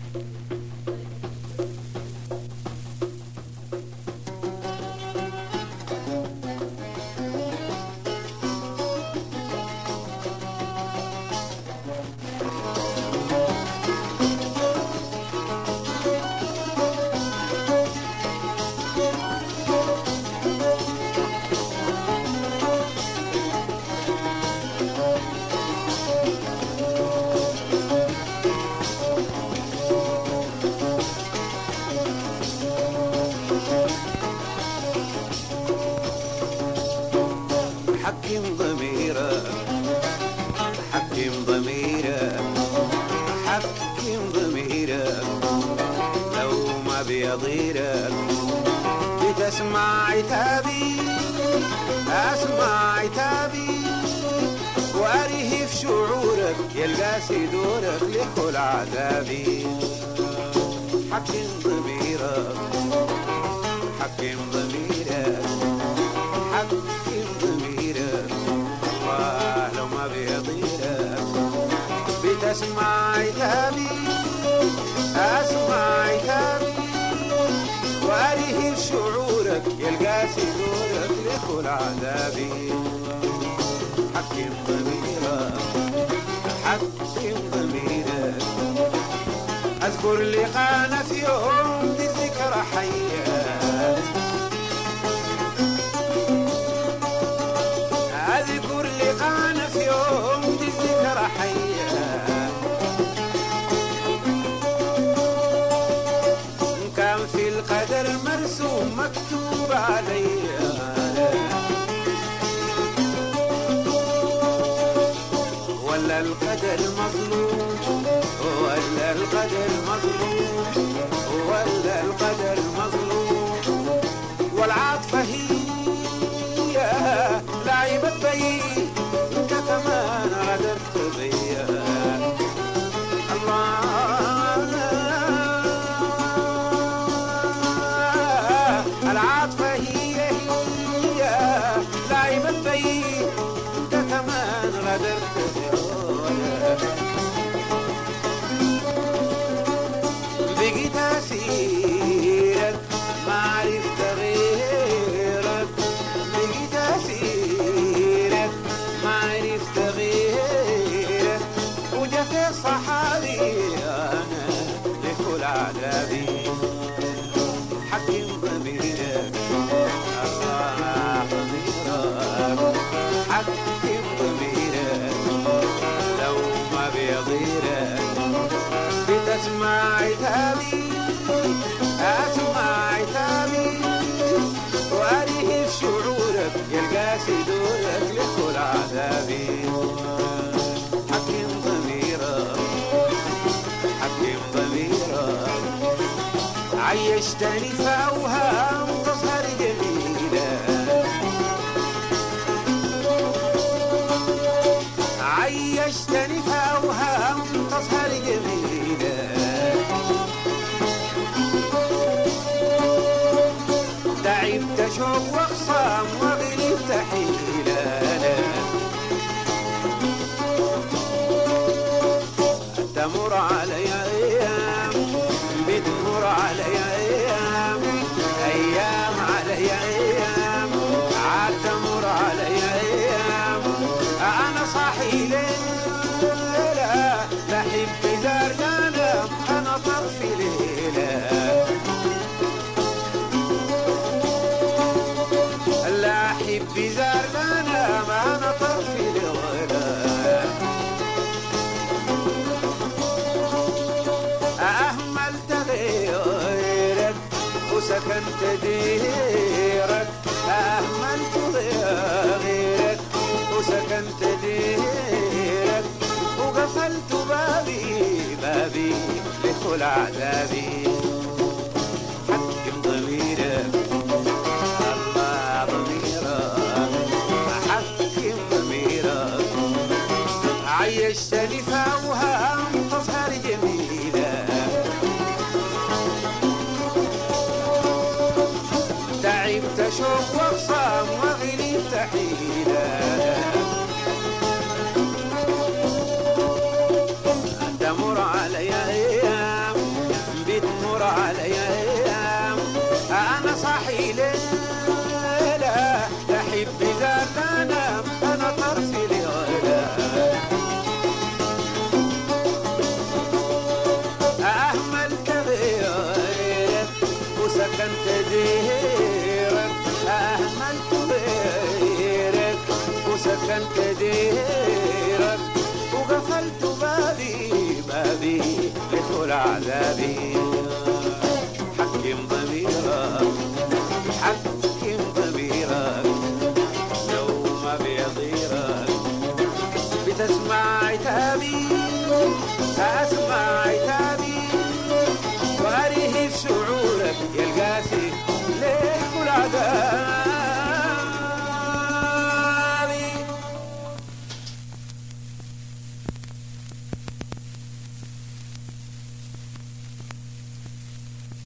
حكم ضميرك حكم ضميرك حكم ضميرك لو ما بيضيرك بتسمع عتابي اسمع عتابي واريه في شعورك يلقى سدورك لكل عذابي حكم ضميرك حكم ضميرك حكم ضميرك الله لو ما بيضيرك بتسمع عتابي اسمع عتابي واريه شعورك يلقى سدورك لكل عذابي حكم ضميرك حكم ضميرك اذكر لقانا في يوم دي الذكرى حيه أذكر لقانا في يوم دي الذكرى حية كان في القدر مرسوم مكتوب عليا ولا القدر مظلوم ولا القدر مظلوم ولا القدر مظلوم والعاطفة هي لعبت بي انت كمان غدرت بيا الله العاطفة هي هي لعبت بي انت كمان غدرت بيا بقيت اسيرك ما عرفت غيرك بقيت اسيرك ما عرفت غيرك وجفت صحابي انا لكل عذابي حكم ضميرك الله ضميرك حكم ضميرك لو ما بيضيرك بتسمع عتابي اسمع عتابي واريه في شعورك يلقى سدورك لكل عذابي حكم ضميرك حكم ضميرك عيشتني في اوهام تظهر جميله عيشتني في اوهام تظهر جميله تعبت شوق واخصام وغلبت حيله تمر علي ايام بتمر علي ايام ايام علي ايام عاد تمر علي ايام انا صاحي ليله لحب زار نام انا طرفي ليله لا احب زار نام انا طرفي ليله أهملت غيرك وسكنت ديرك أهملت غيرك وسكنت ديرك وقفلت بابي بابي لكل عذابي حكم ضميرك الله ضميرك حكم ضميرك عيشتني في أوهام تظهر جميلة تعبت شوق وخصام وغلبت حيلة تمر علي أيام عشان كديرك وقفلت بابي بابي لطول عذابي حكم ضميرك حكم ضميرك لو ما بيضيرك بتسمع عتابي اسمع